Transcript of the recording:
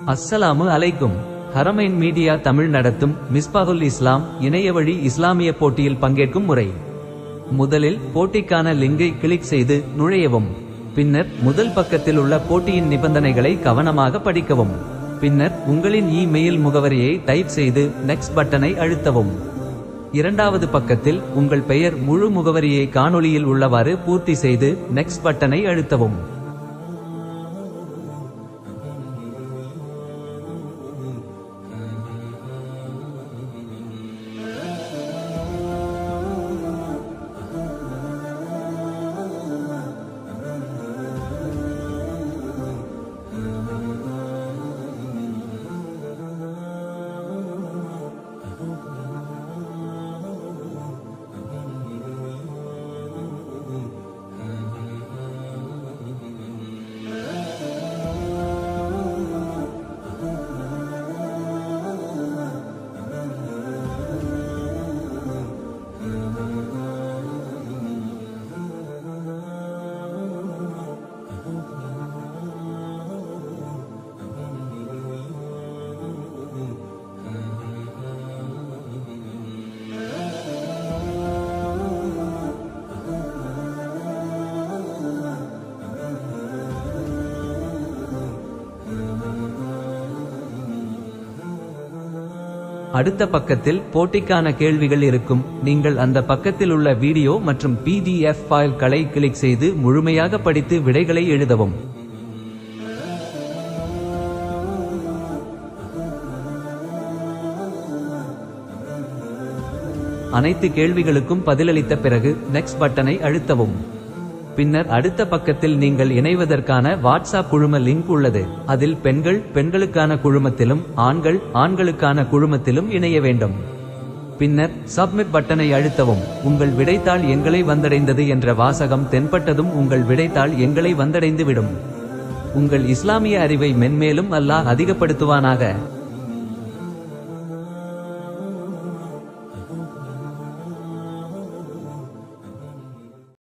அஸ்ஸலாமு அலைக்கும் ஹரமைன் மீடியா தமிழ் நடத்தும் மிஸ்பாகுல் இஸ்லாம் இணைய வழி இஸ்லாமிய போட்டியில் பங்கேற்கும் முறை முதலில் போட்டிக்கான லிங்கை கிளிக் செய்து நுழையவும் பின்னர் முதல் பக்கத்தில் உள்ள போட்டியின் நிபந்தனைகளை கவனமாக படிக்கவும் பின்னர் உங்களின் இமெயில் முகவரியை டைப் செய்து நெக்ஸ்ட் பட்டனை அழுத்தவும் இரண்டாவது பக்கத்தில் உங்கள் பெயர் முழு முகவரியை காணொளியில் உள்ளவாறு பூர்த்தி செய்து நெக்ஸ்ட் பட்டனை அழுத்தவும் அடுத்த பக்கத்தில் போட்டிக்கான கேள்விகள் இருக்கும் நீங்கள் அந்த பக்கத்தில் உள்ள வீடியோ மற்றும் பிடிஎஃப் ஃபைல்களை கிளிக் செய்து முழுமையாக படித்து விடைகளை எழுதவும் அனைத்து கேள்விகளுக்கும் பதிலளித்த பிறகு நெக்ஸ்ட் பட்டனை அழுத்தவும் பின்னர் அடுத்த பக்கத்தில் நீங்கள் இணைவதற்கான வாட்ஸ்அப் குழும லிங்க் உள்ளது அதில் பெண்கள் பெண்களுக்கான குழுமத்திலும் ஆண்கள் ஆண்களுக்கான குழுமத்திலும் இணைய வேண்டும் பின்னர் சப்மிட் பட்டனை அழுத்தவும் உங்கள் விடைத்தாள் எங்களை வந்தடைந்தது என்ற வாசகம் தென்பட்டதும் உங்கள் விடைத்தாள் எங்களை வந்தடைந்து விடும் உங்கள் இஸ்லாமிய அறிவை மென்மேலும் அல்லாஹ் அதிகப்படுத்துவானாக